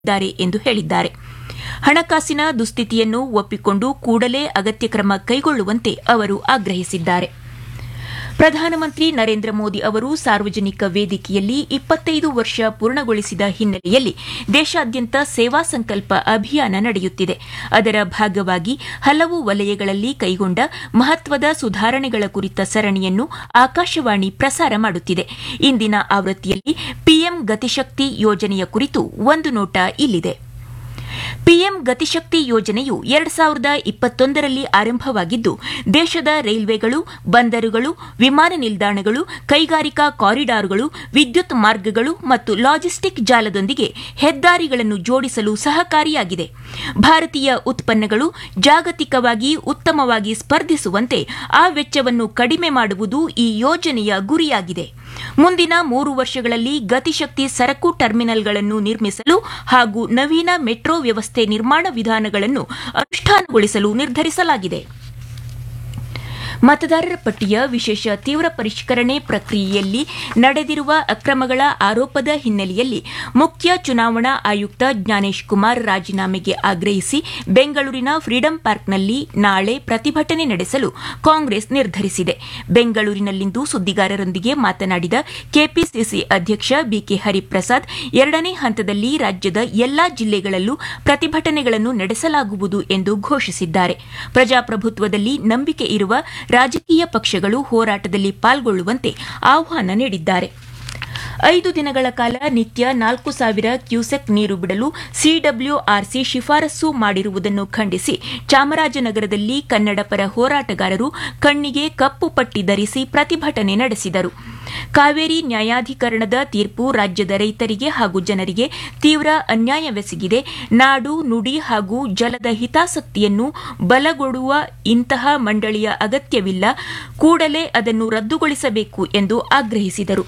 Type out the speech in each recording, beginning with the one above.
ಮಾಡಿದ್ದಾರೆ ಎಂದು ಹೇಳಿದ್ದಾರೆ ಹಣಕಾಸಿನ ದುಸ್ಥಿತಿಯನ್ನು ಒಪ್ಪಿಕೊಂಡು ಕೂಡಲೇ ಅಗತ್ಯ ಕ್ರಮ ಕೈಗೊಳ್ಳುವಂತೆ ಅವರು ಆಗ್ರಹಿಸಿದ್ದಾರೆ ಪ್ರಧಾನಮಂತ್ರಿ ನರೇಂದ್ರ ಮೋದಿ ಅವರು ಸಾರ್ವಜನಿಕ ವೇದಿಕೆಯಲ್ಲಿ ಇಪ್ಪತ್ತೈದು ವರ್ಷ ಪೂರ್ಣಗೊಳಿಸಿದ ಹಿನ್ನೆಲೆಯಲ್ಲಿ ದೇಶಾದ್ಯಂತ ಸೇವಾ ಸಂಕಲ್ಪ ಅಭಿಯಾನ ನಡೆಯುತ್ತಿದೆ ಅದರ ಭಾಗವಾಗಿ ಹಲವು ವಲಯಗಳಲ್ಲಿ ಕೈಗೊಂಡ ಮಹತ್ವದ ಸುಧಾರಣೆಗಳ ಕುರಿತ ಸರಣಿಯನ್ನು ಆಕಾಶವಾಣಿ ಪ್ರಸಾರ ಮಾಡುತ್ತಿದೆ ಇಂದಿನ ಆವೃತ್ತಿಯಲ್ಲಿ ಪಿಎಂ ಗತಿಶಕ್ತಿ ಯೋಜನೆಯ ಕುರಿತು ಒಂದು ನೋಟ ಇಲ್ಲಿದೆ ಪಿಎಂ ಗತಿಶಕ್ತಿ ಯೋಜನೆಯು ಎರಡು ಸಾವಿರದ ಇಪ್ಪತ್ತೊಂದರಲ್ಲಿ ಆರಂಭವಾಗಿದ್ದು ದೇಶದ ರೈಲ್ವೆಗಳು ಬಂದರುಗಳು ವಿಮಾನ ನಿಲ್ದಾಣಗಳು ಕೈಗಾರಿಕಾ ಕಾರಿಡಾರ್ಗಳು ವಿದ್ಯುತ್ ಮಾರ್ಗಗಳು ಮತ್ತು ಲಾಜಿಸ್ಟಿಕ್ ಜಾಲದೊಂದಿಗೆ ಹೆದ್ದಾರಿಗಳನ್ನು ಜೋಡಿಸಲು ಸಹಕಾರಿಯಾಗಿದೆ ಭಾರತೀಯ ಉತ್ಪನ್ನಗಳು ಜಾಗತಿಕವಾಗಿ ಉತ್ತಮವಾಗಿ ಸ್ಪರ್ಧಿಸುವಂತೆ ಆ ವೆಚ್ಚವನ್ನು ಕಡಿಮೆ ಮಾಡುವುದು ಈ ಯೋಜನೆಯ ಗುರಿಯಾಗಿದೆ ಮುಂದಿನ ಮೂರು ವರ್ಷಗಳಲ್ಲಿ ಗತಿಶಕ್ತಿ ಸರಕು ಟರ್ಮಿನಲ್ಗಳನ್ನು ನಿರ್ಮಿಸಲು ಹಾಗೂ ನವೀನ ಮೆಟ್ರೋ ವ್ಯವಸ್ಥೆ ನಿರ್ಮಾಣ ವಿಧಾನಗಳನ್ನು ಅನುಷ್ಠಾನಗೊಳಿಸಲು ನಿರ್ಧರಿಸಲಾಗಿದೆ ಮತದಾರರ ಪಟ್ಟಿಯ ವಿಶೇಷ ತೀವ್ರ ಪರಿಷ್ಕರಣೆ ಪ್ರಕ್ರಿಯೆಯಲ್ಲಿ ನಡೆದಿರುವ ಅಕ್ರಮಗಳ ಆರೋಪದ ಹಿನ್ನೆಲೆಯಲ್ಲಿ ಮುಖ್ಯ ಚುನಾವಣಾ ಆಯುಕ್ತ ಜ್ಞಾನೇಶ್ ಕುಮಾರ್ ರಾಜೀನಾಮೆಗೆ ಆಗ್ರಹಿಸಿ ಬೆಂಗಳೂರಿನ ಫ್ರೀಡಂ ಪಾರ್ಕ್ನಲ್ಲಿ ನಾಳೆ ಪ್ರತಿಭಟನೆ ನಡೆಸಲು ಕಾಂಗ್ರೆಸ್ ನಿರ್ಧರಿಸಿದೆ ಬೆಂಗಳೂರಿನಲ್ಲಿಂದು ಸುದ್ದಿಗಾರರೊಂದಿಗೆ ಮಾತನಾಡಿದ ಕೆಪಿಸಿಸಿ ಅಧ್ಯಕ್ಷ ಬಿಕೆ ಹರಿಪ್ರಸಾದ್ ಎರಡನೇ ಹಂತದಲ್ಲಿ ರಾಜ್ಯದ ಎಲ್ಲಾ ಜಿಲ್ಲೆಗಳಲ್ಲೂ ಪ್ರತಿಭಟನೆಗಳನ್ನು ನಡೆಸಲಾಗುವುದು ಎಂದು ಘೋಷಿಸಿದ್ದಾರೆ ಪ್ರಜಾಪ್ರಭುತ್ವದಲ್ಲಿ ನಂಬಿಕೆ ಇರುವ ರಾಜಕೀಯ ಪಕ್ಷಗಳು ಹೋರಾಟದಲ್ಲಿ ಪಾಲ್ಗೊಳ್ಳುವಂತೆ ಆಹ್ವಾನ ನೀಡಿದ್ದಾರೆ ಐದು ದಿನಗಳ ಕಾಲ ನಿತ್ಯ ನಾಲ್ಕು ಸಾವಿರ ಕ್ಯೂಸೆಕ್ ನೀರು ಬಿಡಲು ಸಿಡಬ್ಲ್ಯೂಆರ್ಸಿ ಶಿಫಾರಸು ಮಾಡಿರುವುದನ್ನು ಖಂಡಿಸಿ ಚಾಮರಾಜನಗರದಲ್ಲಿ ಕನ್ನಡ ಪರ ಹೋರಾಟಗಾರರು ಕಣ್ಣಿಗೆ ಕಪ್ಪು ಪಟ್ಟಿ ಧರಿಸಿ ಪ್ರತಿಭಟನೆ ನಡೆಸಿದರು ಕಾವೇರಿ ನ್ಯಾಯಾಧಿಕರಣದ ತೀರ್ಪು ರಾಜ್ಯದ ರೈತರಿಗೆ ಹಾಗೂ ಜನರಿಗೆ ತೀವ್ರ ಅನ್ಯಾಯವೆಸಗಿದೆ ನಾಡು ನುಡಿ ಹಾಗೂ ಜಲದ ಹಿತಾಸಕ್ತಿಯನ್ನು ಬಲಗೊಡುವ ಇಂತಹ ಮಂಡಳಿಯ ಅಗತ್ಯವಿಲ್ಲ ಕೂಡಲೇ ಅದನ್ನು ರದ್ದುಗೊಳಿಸಬೇಕು ಎಂದು ಆಗ್ರಹಿಸಿದರು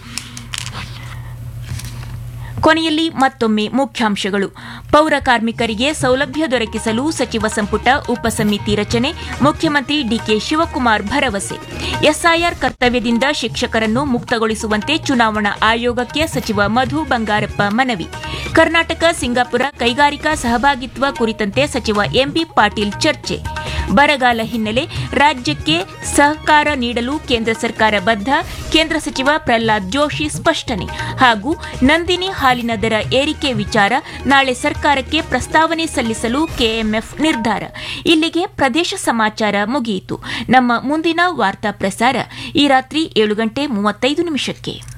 ಕೊನೆಯಲ್ಲಿ ಮತ್ತೊಮ್ಮೆ ಮುಖ್ಯಾಂಶಗಳು ಪೌರ ಕಾರ್ಮಿಕರಿಗೆ ಸೌಲಭ್ಯ ದೊರಕಿಸಲು ಸಚಿವ ಸಂಪುಟ ಉಪಸಮಿತಿ ರಚನೆ ಮುಖ್ಯಮಂತ್ರಿ ಡಿಕೆ ಶಿವಕುಮಾರ್ ಭರವಸೆ ಎಸ್ಐಆರ್ ಕರ್ತವ್ಯದಿಂದ ಶಿಕ್ಷಕರನ್ನು ಮುಕ್ತಗೊಳಿಸುವಂತೆ ಚುನಾವಣಾ ಆಯೋಗಕ್ಕೆ ಸಚಿವ ಮಧು ಬಂಗಾರಪ್ಪ ಮನವಿ ಕರ್ನಾಟಕ ಸಿಂಗಾಪುರ ಕೈಗಾರಿಕಾ ಸಹಭಾಗಿತ್ವ ಕುರಿತಂತೆ ಸಚಿವ ಎಂಬಿ ಪಾಟೀಲ್ ಚರ್ಚೆ ಬರಗಾಲ ಹಿನ್ನೆಲೆ ರಾಜ್ಯಕ್ಕೆ ಸಹಕಾರ ನೀಡಲು ಕೇಂದ್ರ ಸರ್ಕಾರ ಬದ್ಧ ಕೇಂದ್ರ ಸಚಿವ ಪ್ರಹ್ಲಾದ್ ಜೋಶಿ ಸ್ಪಷ್ಟನೆ ಹಾಗೂ ನಂದಿನಿ ಹಾಲಿನ ದರ ಏರಿಕೆ ವಿಚಾರ ನಾಳೆ ಸರ್ಕಾರಕ್ಕೆ ಪ್ರಸ್ತಾವನೆ ಸಲ್ಲಿಸಲು ಕೆಎಂಎಫ್ ನಿರ್ಧಾರ ಇಲ್ಲಿಗೆ ಪ್ರದೇಶ ಸಮಾಚಾರ ಮುಗಿಯಿತು ನಮ್ಮ ಮುಂದಿನ ವಾರ್ತಾ ಪ್ರಸಾರ ಈ ರಾತ್ರಿ ಏಳು ಗಂಟೆ ಮೂವತ್ತೈದು ನಿಮಿಷಕ್ಕೆ